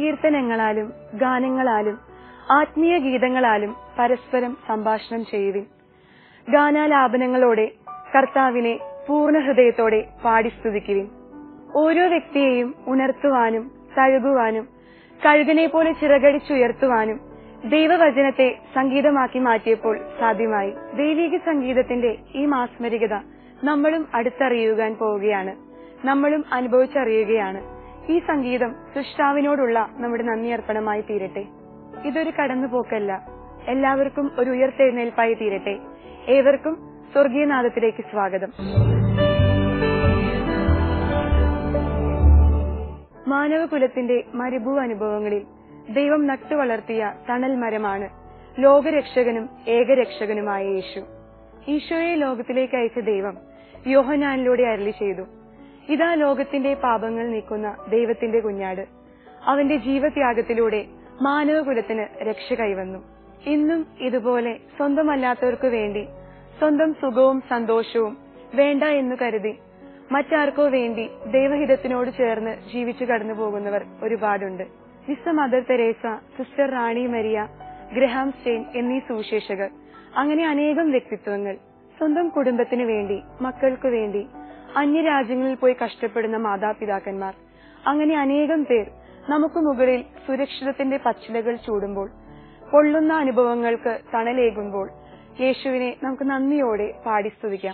കീർത്തനങ്ങളാലും ഗാനങ്ങളാലും ആത്മീയ ഗീതങ്ങളാലും പരസ്പരം സംഭാഷണം ചെയ്യുവിൻ ഗാനാലാപനങ്ങളോടെ കർത്താവിനെ പൂർണ്ണ ഹൃദയത്തോടെ പാടി സ്തുതിക്കുവിൻ ഓരോ വ്യക്തിയെയും ഉണർത്തുവാനും തഴുകുവാനും കഴുകനെ പോലെ ചിറകടിച്ചുയർത്തുവാനും ദൈവവചനത്തെ സംഗീതമാക്കി മാറ്റിയപ്പോൾ സാധ്യമായി ദൈവിക സംഗീതത്തിന്റെ ഈ മാസ്മരികത നമ്മളും അടുത്തറിയുവാൻ പോവുകയാണ് നമ്മളും അനുഭവിച്ചറിയുകയാണ് ഈ സംഗീതം സൃഷ്ടാവിനോടുള്ള നമ്മുടെ നന്ദി അർപ്പണമായി തീരട്ടെ ഇതൊരു കടന്നുപോക്കല്ല എല്ലാവർക്കും ഒരു ഉയർത്തെഴുന്നേൽപ്പായി തീരട്ടെ ഏവർക്കും സ്വർഗീയനാഥത്തിലേക്ക് സ്വാഗതം മാനവകുലത്തിന്റെ മരുഭൂ അനുഭവങ്ങളിൽ ദൈവം നട്ടുവളർത്തിയ തണൽ മരമാണ് ലോകരക്ഷകനും ഏകരക്ഷകനുമായ യേശു ഈശോയെ ലോകത്തിലേക്ക് അയച്ച ദൈവം യോഹനാനിലൂടെ അരളി ചെയ്തു ഇതാ ലോകത്തിന്റെ പാപങ്ങൾ നീക്കുന്ന ദൈവത്തിന്റെ കുഞ്ഞാട് അവന്റെ ജീവത്യാഗത്തിലൂടെ മാനവകുലത്തിന് രക്ഷ കൈവന്നു ഇന്നും ഇതുപോലെ സ്വന്തമല്ലാത്തവർക്കു വേണ്ടി സ്വന്തം സുഖവും സന്തോഷവും വേണ്ട എന്ന് കരുതി മറ്റാർക്കോ വേണ്ടി ദൈവഹിതത്തിനോട് ചേർന്ന് ജീവിച്ചു കടന്നു പോകുന്നവർ ഒരുപാടുണ്ട് മിസ്സ Mother Teresa sister Rani Maria Graham Staines എന്നീ സുവിശേഷകർ അങ്ങനെ അനേകം വ്യക്തിത്വങ്ങൾ സ്വന്തം കുടുംബത്തിനു വേണ്ടി മക്കൾക്കു വേണ്ടി അന്യരാജ്യങ്ങളിൽ പോയി കഷ്ടപ്പെടുന്ന മാതാപിതാക്കന്മാർ അങ്ങനെ അനേകം പേർ നമുക്ക് മുകളിൽ സുരക്ഷിതത്തിന്റെ പച്ചിലകൾ ചൂടുമ്പോൾ പൊള്ളുന്ന അനുഭവങ്ങൾക്ക് തണലേകുമ്പോൾ യേശുവിനെ നമുക്ക് നന്ദിയോടെ പാടി സ്തുതിക്കാം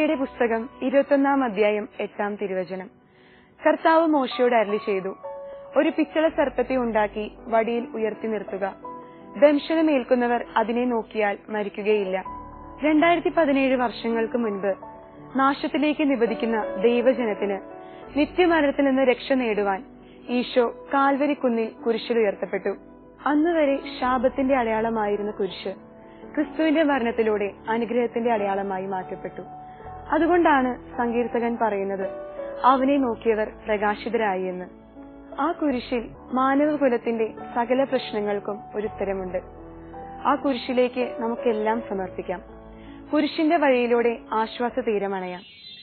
സംഖ്യയുടെ പുസ്തകം ഇരുപത്തൊന്നാം അധ്യായം എട്ടാം തിരുവചനം കർത്താവ് മോശയോട് അരളി ചെയ്തു ഒരു പിച്ചള സർപ്പത്തെ ഉണ്ടാക്കി വടിയിൽ ഉയർത്തി നിർത്തുക ദംശനമേൽക്കുന്നവർ അതിനെ നോക്കിയാൽ മരിക്കുകയില്ല രണ്ടായിരത്തി പതിനേഴ് വർഷങ്ങൾക്ക് മുൻപ് നാശത്തിലേക്ക് നിബദിക്കുന്ന ദൈവജനത്തിന് നിത്യമരണത്തിൽ നിന്ന് രക്ഷ നേടുവാൻ ഈശോ കാൽവരിക്കുന്നിൽ കുരിശിൽ ഉയർത്തപ്പെട്ടു അന്നുവരെ ശാപത്തിന്റെ അടയാളമായിരുന്ന കുരിശ് ക്രിസ്തുവിന്റെ മരണത്തിലൂടെ അനുഗ്രഹത്തിന്റെ അടയാളമായി മാറ്റപ്പെട്ടു അതുകൊണ്ടാണ് സങ്കീർത്തകൻ പറയുന്നത് അവനെ നോക്കിയവർ പ്രകാശിതരായി എന്ന് ആ കുരിശിൽ മാനവകുലത്തിന്റെ സകല പ്രശ്നങ്ങൾക്കും ഒരു ഉത്തരമുണ്ട് ആ കുരിശിലേക്ക് നമുക്കെല്ലാം സമർപ്പിക്കാം കുരിശിന്റെ വഴിയിലൂടെ ആശ്വാസ തീരമണയാം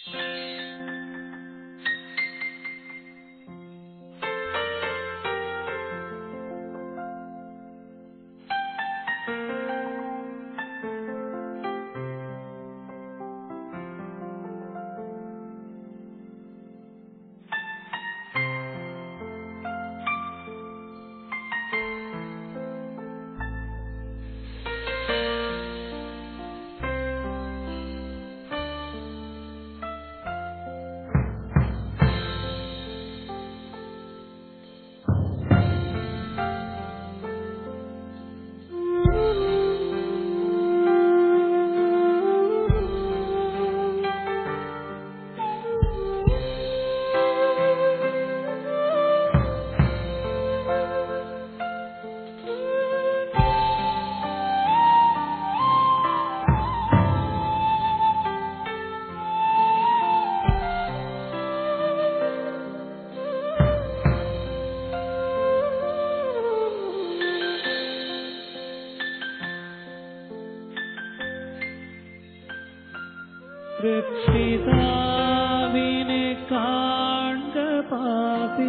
രക്ഷിതാവിനെ കാൺക പാപി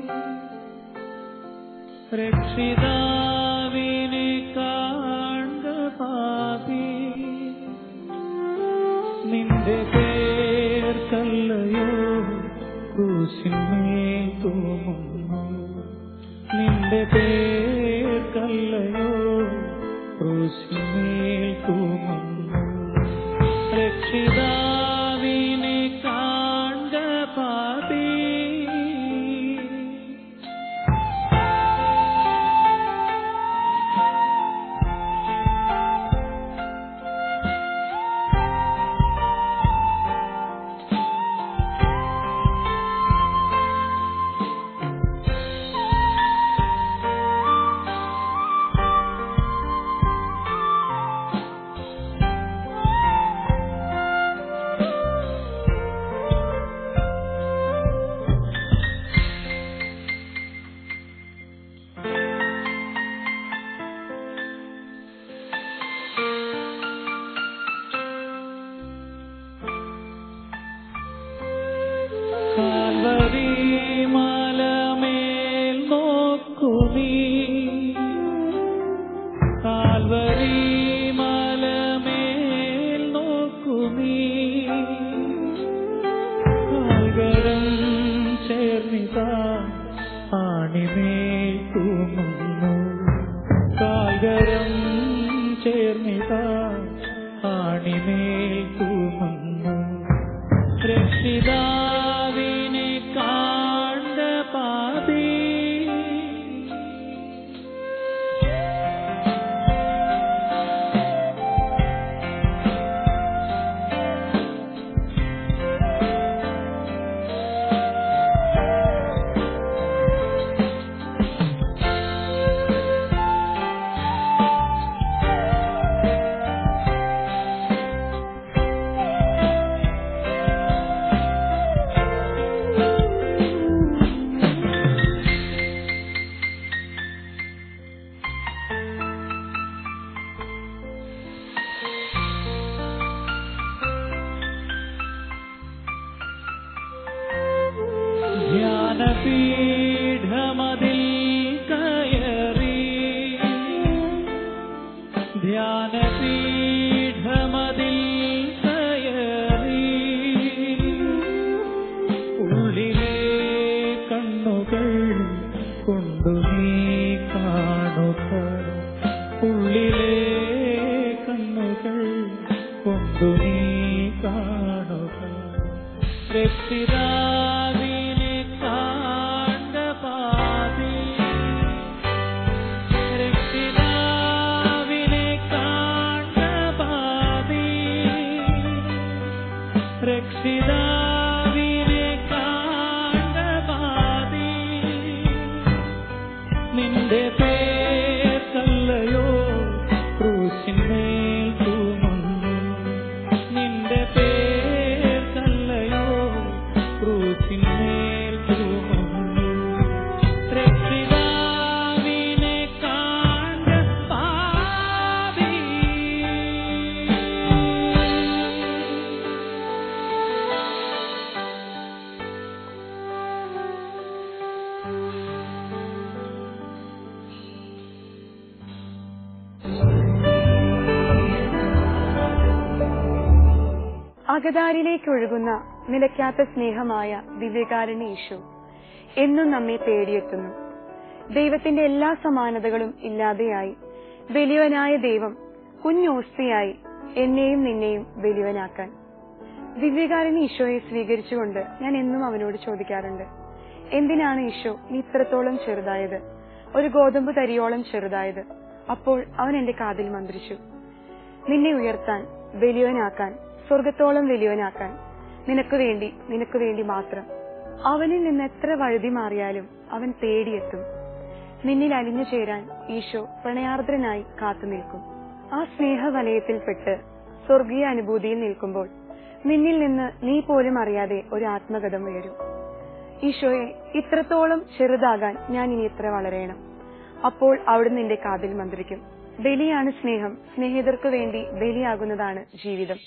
രക്ഷിതാവിനെ കാൺക പാപി നിന്റെ പേർക്കല്ലയോ ക്രൂശിന്മേൽ തൂമുന്നു നിന്റെ പേർക്കല്ലയോ ക്രൂശിന്മേൽ തൂമുന്നു രക്ഷിതാവിനെ കാണ്ട പാപി കാൽവരി മലമേൽ നോക്കുമീ കാൽവരി മലമേൽ നോക്കുമീ കാൽകരം ചേർന്നിതാ ആണിമേൽ തൂങ്ങുന്നു കാൽകരം ചേർന്നിതാ ആണിമേൽ തൂങ്ങുന്നു രക്ഷിതാവിനെ കാണ്ട പാപി ധ്യാനപീഠമതിൽ കയറി ധ്യാനപീഠമതിൽ കയറി ഉള്ളിലെ കണ്ണുകൾ കൊണ്ടു നീ കാണുക ഉള്ളിലെ കണ്ണുകൾ കൊണ്ടു നീ കാണുക രക്ഷിതാവിനെ കാണ്ട പാതി രക്ഷിതാവിനെ കാണ്ട പാതി രക്ഷിതാവിനെ കാണ്ട പാതി നിന്റെ പേർക്കല്ലയോ ക്രൂശിന്മേൽ തൂമന്നു നിന്റെ പേർക്കല്ലയോ ക്രൂശിന്മേൽ തൂമന്നു രക്ഷിതാവിനെ കാണ്ട പാപി അകതാരിലേക്ക് ഒഴുകുന്ന നിലയ്ക്കാത്ത സ്നേഹമായ ദിവ്യകാരുണ്യ ഈശോ എന്നും നമ്മെ തേടിയെത്തുന്നു ദൈവത്തിന്റെ എല്ലാ സമാനതകളും ഇല്ലാതെയായി വലിയവനായ ദൈവം കുഞ്ഞോസ്തിയായി എന്നെയും നിന്നെയും വലിയവനാക്കാൻ ദിവ്യകാരുണ്യ ഈശോയെ സ്വീകരിച്ചുകൊണ്ട് ഞാൻ എന്നും അവനോട് ചോദിക്കാറുണ്ട് എന്തിനാണ് ഈശോ നീ ഇത്രത്തോളം ചെറുതായത് ഒരു ഗോതമ്പ് തരിയോളം ചെറുതായത് അപ്പോൾ അവൻ എന്റെ കാതിൽ മന്ത്രിച്ചു നിന്നെ ഉയർത്താൻ വലിയവനാക്കാൻ സ്വർഗത്തോളം വലിയവനാക്കാൻ നിനക്ക് വേണ്ടി നിനക്ക് വേണ്ടി മാത്രം അവനിൽ നിന്ന് എത്ര വഴുതി മാറിയാലും അവൻ തേടിയെത്തും നിന്നിൽ അലിഞ്ഞു ചേരാൻ ഈശോ പ്രണയാർദ്രനായി കാത്തു നിൽക്കും ആ സ്നേഹവലയത്തിൽപ്പെട്ട് സ്വർഗീയ അനുഭൂതിയിൽ നിൽക്കുമ്പോൾ നിന്നിൽ നിന്ന് നീ പോലും അറിയാതെ ഒരു ആത്മഗതം ഉയരും ഈശോയെ ഇത്രത്തോളം ചെറുതാകാൻ ഞാൻ ഇനി ഇത്ര വളരണം അപ്പോൾ അവിടുന്ന് നിന്റെ കാതിൽ മന്ത്രിക്കും ബലിയാണ് സ്നേഹം സ്നേഹിതർക്ക് വേണ്ടി ബലിയാകുന്നതാണ് ജീവിതം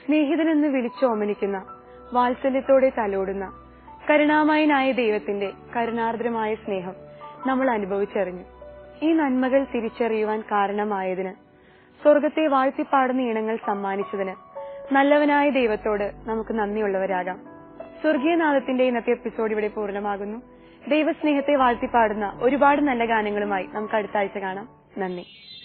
സ്നേഹിതനെന്ന് വിളിച്ചോമനിക്കുന്ന വാത്സല്യത്തോടെ തലോടുന്ന കരുണാമയനായ ദൈവത്തിന്റെ കരുണാർദ്രമായ സ്നേഹം നമ്മൾ അനുഭവിച്ചറിഞ്ഞു ഈ നന്മകൾ തിരിച്ചറിയുവാൻ കാരണമായതിന് സ്വർഗത്തെ വാഴ്ത്തിപ്പാടുന്ന ഇണങ്ങൾ സമ്മാനിച്ചതിന് നല്ലവനായ ദൈവത്തോട് നമുക്ക് നന്ദിയുള്ളവരാകാം സ്വർഗീയനാഥത്തിന്റെ ഇന്നത്തെ എപ്പിസോഡ് ഇവിടെ പൂർണ്ണമാകുന്നു ദൈവസ്നേഹത്തെ വാഴ്ത്തിപ്പാടുന്ന ഒരുപാട് നല്ല ഗാനങ്ങളുമായി നമുക്ക് അടുത്ത ആഴ്ച കാണാം നന്ദി